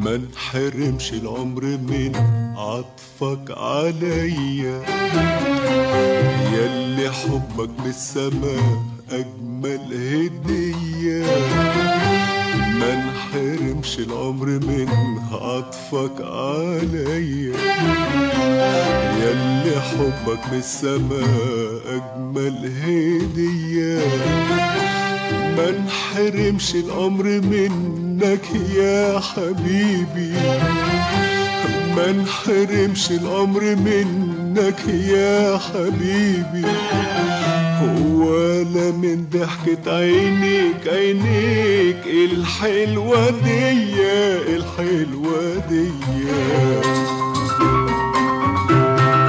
ما انحرمش العمر من عطفك عليا ياللي حبك من السماء أجمل هدية ما انحرمش العمر من عطفك عليا ياللي حبك من السماء أجمل هدية ما انحرمش الأمر منك يا حبيبي ما انحرمش الأمر منك يا حبيبي ولا من ضحكة عينيك عينيك الحلوة دي الحلوة دي